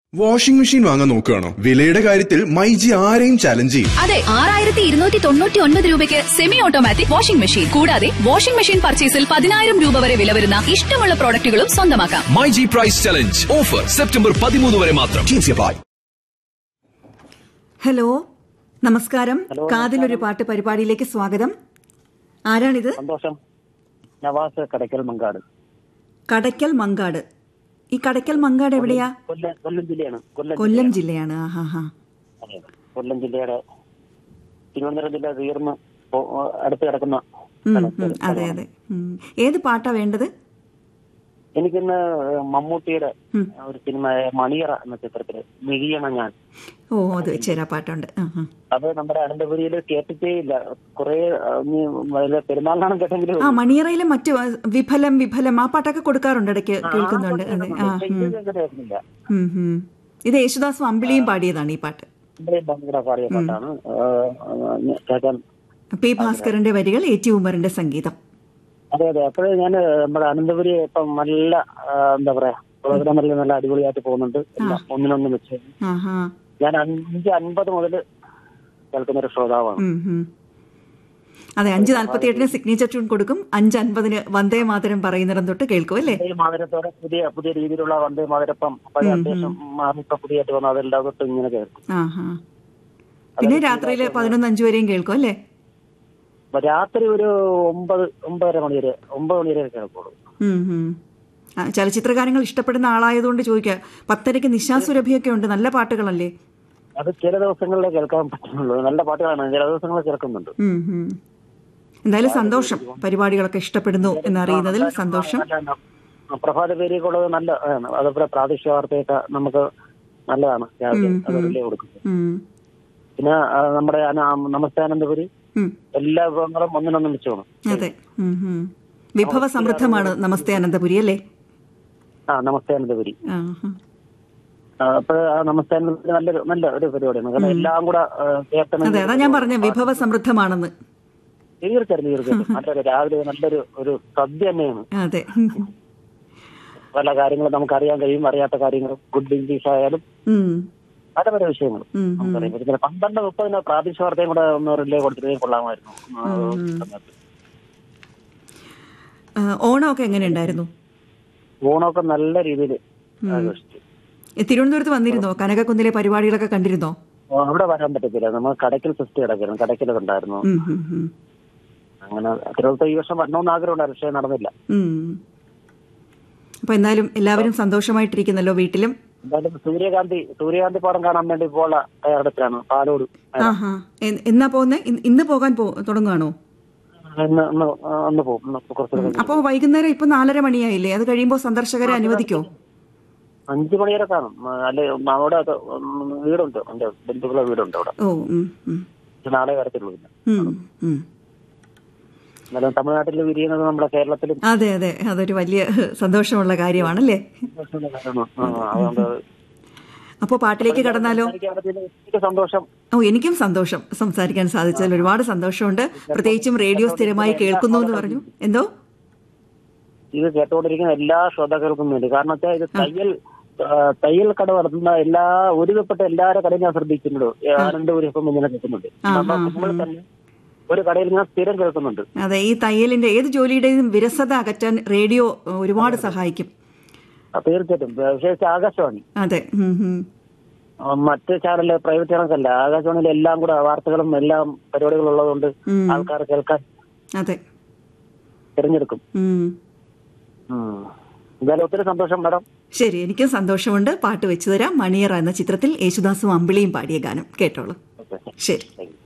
Washing machine വാങ്ങാൻ നോക്കുകയാണോ വിലയുടെ കാര്യത്തിൽ മൈജി ആരെയും ചലഞ്ച് ചെയ്യും അതെ ആറായിരത്തി ഇരുന്നൂറ്റി തൊണ്ണൂറ്റി ഒൻപത് രൂപയ്ക്ക് സെമി ഓട്ടോമാറ്റിക് വാഷിംഗ് മെഷീൻ കൂടാതെ വാഷിംഗ് മെഷീൻ പർച്ചേസിൽ പതിനായിരം രൂപ വരെ വില വരുന്ന ഇഷ്ടമുള്ള പ്രോഡക്റ്റുകളും സ്വന്തമാക്കാം my G price challenge offer September പതിമൂന്ന് വരെ മാത്രം ഹലോ നമസ്കാരം കാതിലൊരു പാട്ട് പരിപാടിയിലേക്ക് സ്വാഗതം ആരാണിത് സന്തോഷം നവാസ് കടയ്ക്കൽ മങ്കാട് കടയ്ക്കൽ മങ്കാട് ഈ കടയ്ക്കൽ മങ്കാട് എവിടെയാ കൊല്ലം കൊല്ലം ജില്ലയാണ് കൊല്ലം കൊല്ലം ജില്ലയാണ് ആഹാ ഹാ അതെ, അതെ. കൊല്ലം ജില്ലയുടെ തിരുവനന്തപുരം ജില്ല തീർന്ന് പോ- അടുത്ത് കിടക്കുന്ന ഉം, സ്ഥലത്ത് ഉം, അതെ അതെ ഉം. ഏത് പാട്ടാ വേണ്ടത് എനിക്കിന്ന് മമ്മൂട്ടിയുടെ ഒരു സിനിമ മണിയറ എന്ന ചിത്രത്തില് മിഴിയണ ഞാൻ ഓ അത് വെച്ചേരാ പാട്ടുണ്ട് ആ, ആ. അത് നമ്മുടെ അനന്തപുരിയിൽ കേട്ടിട്ടേ ഇല്ല കുറെ പെരുന്നാളിനാണ് കേട്ടെങ്കിലും ആ മണിയറയിലെ മറ്റു ആ, വിഫലം വിഫലം ആ പാട്ടൊക്കെ കൊടുക്കാറുണ്ട് ഇടയ്ക്ക് കേൾക്കുന്നുണ്ട് അതെ ആ പക്ഷേ ഉം. ഇത് ഞാൻ കേട്ടില്ല ഉം, ഉം. ഇത് യേശുദാസും അമ്പിളിയും പാടിയതാണ് ഈ പാട്ട് ഇവിടെ ഭയങ്കര പാടിയ പാട്ടാണ് ആ, ആ, കേൾക്കാൻ പി ഭാസ്കറിന്റെ വരികൾ എ ടി ഉമറിന്റെ സംഗീതം അതെ അതെ അപ്പോഴേ ഞാൻ നമ്മുടെ അനന്തപുരി ഇപ്പം നല്ല ആ, എന്താ പറയാ പ്രോഗ്രാം എല്ലാം നല്ല അടിപൊളിയായിട്ട് പോകുന്നുണ്ട് എല്ലാം ഒന്നിനൊന്ന് വെച്ച് ആഹാ ഞാൻ അഞ്ച് അൻപത് മുതൽ കേൾക്കുന്ന ഒരു ശ്രോതാവാണ് ഉം, ഉം. അതെ അഞ്ച് നാൽപ്പത്തി എട്ടിന് സിഗ്നേച്ചർ ട്യൂൺ കൊടുക്കും അഞ്ച് അൻപതിന് വന്ദേ മാതരം പറയുന്നിടം തൊട്ട് കേൾക്കും അല്ലേ വന്ദേ മാതരത്തോടെ പുതിയ പുതിയ രീതിയിലുള്ള വന്ദേ മാതരപ്പം പഴയ അത്യാവശ്യം മാറി ഇപ്പൊ പുതിയതായിട്ട് വന്ന അതെല്ലാം തൊട്ട് ഇങ്ങനെ കേൾക്കും ആഹാ പിന്നെ രാത്രിയിൽ പതിനൊന്ന് അഞ്ചു വരെയും കേൾക്കും അല്ലേ അപ്പൊ രാത്രി ഒരു ഒമ്പത് ഒമ്പതര മണി വരെ ഒമ്പത് മണി വരെ കേൾക്കുള്ളൂ ഉം, ഉം. ആ, ചലച്ചിത്ര ഗാനങ്ങൾ ഇഷ്ടപ്പെടുന്ന ആളായതുകൊണ്ട് ചോദിക്കുക പത്തരയ്ക്ക് നിശാസുരഭിയൊക്കെ ഉണ്ട് നല്ല പാട്ടുകളല്ലേ അത് ചില ദിവസങ്ങളിലേ കേൾക്കാൻ പറ്റുന്നുള്ളൂ നല്ല പാട്ടുകളാണ് ചില ദിവസങ്ങളിൽ കേൾക്കുന്നുണ്ട് ഉം, ഉം. എന്തായാലും സന്തോഷം പരിപാടികളൊക്കെ ഇഷ്ടപ്പെടുന്നു എന്നറിയുന്നതിൽ സന്തോഷം നല്ല പ്രഭാത പേരിക്കുള്ളത് നല്ല ആണ്. അതുപോലെ പ്രാദേശിക വാർത്തയൊക്കെ നമുക്ക് നല്ലതാണ് രാവിലെ അത് റിലേ കൊടുക്കുന്നത് ഉം, പിന്നെ ആ, നമ്മുടെ അന- നമസ്തേ അനന്തപുരി ഉം. എല്ലാ വിഭവങ്ങളും ഒന്നിനൊന്നും വെച്ച് വേണം അതെ ഉം, ഉം. വിഭവ സമൃദ്ധമാണ് നമസ്തേ അനന്തപുരി അല്ലേ ആ നമസ്തേ അനന്തപുരി ആഹാ. അപ്പോൾ ആ നമസ്തേ അനന്തപുരി നല്ലൊരു നല്ല ഒരു പരിപാടിയാണ് കാരണം എല്ലാം കൂടെ ആ, കേൾക്കണമെങ്കിൽ അതെ അതാ ഞാൻ പറഞ്ഞ വിഭവ സമൃദ്ധമാണെന്ന് തീർച്ചയായിട്ടും തീർച്ചയായിട്ടും നല്ലൊരു രാവിലെ നല്ലൊരു ഒരു സദ്യ തന്നെയാണ് അതെ പല കാര്യങ്ങളും നമുക്ക് അറിയാൻ കഴിയും അറിയാത്ത കാര്യങ്ങൾ ഗുഡ് ഇംഗ്ലീഷ് ആയാലും ഉം, പല പല വിഷയങ്ങളും ഉം, ഉം. നമുക്കറിയാം പിന്നെ പന്ത്രണ്ട് മുപ്പതിന് പ്രാദേശിക വാർത്തയും കൂടെ ഒന്ന് റിലേ കൊടുത്തിരുന്നെങ്കിൽ കൊള്ളാമായിരുന്നു ആ, സമയത്ത്. ആ, ഓണമൊക്കെ എങ്ങനെയുണ്ടായിരുന്നു ഊണൊക്കെ നല്ല രീതിയിൽ ആഘോഷിച്ചു ഏ, തിരുവനന്തപുരത്ത് വന്നിരുന്നോ കനകക്കുന്നിലെ പരിപാടികളൊക്കെ കണ്ടിരുന്നോ ഓ, അവിടെ വരാൻ പറ്റത്തില്ല നമ്മൾ കടയ്ക്കൽ സിസ്റ്റ് കിടക്കായിരുന്നു കടയ്ക്കലൊക്കെ ഉണ്ടായിരുന്നു ഉം, ഉം, ഉം. അങ്ങനെ തിരുവനന്തപുരത്ത് ഈ വർഷം വരണമെന്ന് ആഗ്രഹമുണ്ടായിരുന്നു പക്ഷേ നടന്നില്ല ഉം. അപ്പൊ എന്തായാലും എല്ലാവരും സന്തോഷമായിട്ടിരിക്കുന്നല്ലോ വീട്ടിലും എന്തായാലും സൂര്യകാന്തി സൂര്യകാന്തി പാടം കാണാൻ വേണ്ടി പോകാനുള്ള തയ്യാറെടുപ്പിലാണ് പാലോട് ആഹാ എ- എന്നാ പോകുന്നേ ഇന്ന് ഇന്ന് പോകാൻ പോ തുടങ്ങുകയാണോ ഇന്ന് ഇന്ന് ഒന്ന് പോകും ഇന്ന് കുറച്ച് കഴിഞ്ഞ്. അപ്പോൾ വൈകുന്നേരം ഇപ്പൊ നാലര മണിയായില്ലേ അത് കഴിയുമ്പോൾ സന്ദർശകരെ അനുവദിക്കോ അഞ്ചു മണി വരെ കാണും ആ, അല്ലെ അവിടെ ഒക്കെ, ഉം, വീടുണ്ട് എന്റെ ബന്ധുക്കളെ വീടുണ്ട് അവിടെ ഓ ഉം, ഉം, പക്ഷെ നാളെ വരത്തുള്ളൂ പിന്നെ ഉം, ഉം. എന്നാലും തമിഴ്നാട്ടിൽ വിരിയുന്നത് നമ്മുടെ കേരളത്തിലും അതെ അതെ അതൊരു വലിയ സന്തോഷമുള്ള കാര്യമാണല്ലേ ആ, അതുകൊണ്ട് അപ്പോൾ പാട്ടിലേക്ക് കടന്നാലോ സംസാരിക്കാൻ പറ്റിയതിൽ എനിക്ക് സന്തോഷം ഓ എനിക്കും സന്തോഷം സംസാരിക്കാൻ സാധിച്ചതിൽ ഒരുപാട് സന്തോഷമുണ്ട് പ്രത്യേകിച്ചും റേഡിയോ സ്ഥിരമായി കേൾക്കുന്നു എന്ന് പറഞ്ഞു എന്തോ ഇത് കേട്ടുകൊണ്ടിരിക്കുന്ന എല്ലാ ശ്രോതാക്കൾക്കും വേണ്ടി കാരണം വെച്ചാൽ ഇത് തയ്യൽ ആ, തയ്യൽ കട നടത്തുന്ന എല്ലാ ഒരുവിധപ്പെട്ട എല്ലാവരുടെ കടയും ഞാൻ ശ്രദ്ധിക്കുന്നുണ്ട് ആനന്ദപുരി ഇപ്പം ഇങ്ങനെ കേൾക്കുന്നുണ്ട് നമ്മൾ നമ്മൾ തന്നെ ഒരു കടയിൽ ഞാൻ സ്ഥിരം കേൾക്കുന്നുണ്ട് അതെ ഈ തയ്യലിന്റെ ഏത് ജോലിയുടെയും വിരസത അകറ്റാൻ റേഡിയോ ഏഹ്, ഒരുപാട് സഹായിക്കും ആ, തീർച്ചയായിട്ടും വിശേഷിച്ച് ആകാശവാണി അതെ ഉം, ഉം. ആ, മറ്റ് ചാനല് പ്രൈവറ്റ് ചാനൽസല്ല ആകാശവാണിയിൽ എല്ലാം കൂടെ വാർത്തകളും എല്ലാം പരിപാടികളും ഉള്ളതുകൊണ്ട് ഉം. ആൾക്കാർ കേൾക്കാൻ അതെ തിരഞ്ഞെടുക്കും ഉം. ഉം. എന്തായാലും ഒത്തിരി സന്തോഷം മാഡം ശരി എനിക്കും സന്തോഷമുണ്ട് പാട്ട് വെച്ചു തരാം മണിയറ എന്ന ചിത്രത്തിൽ യേശുദാസും അമ്പിളിയും പാടിയ ഗാനം കേട്ടോളൂ ഓക്കെ ശരി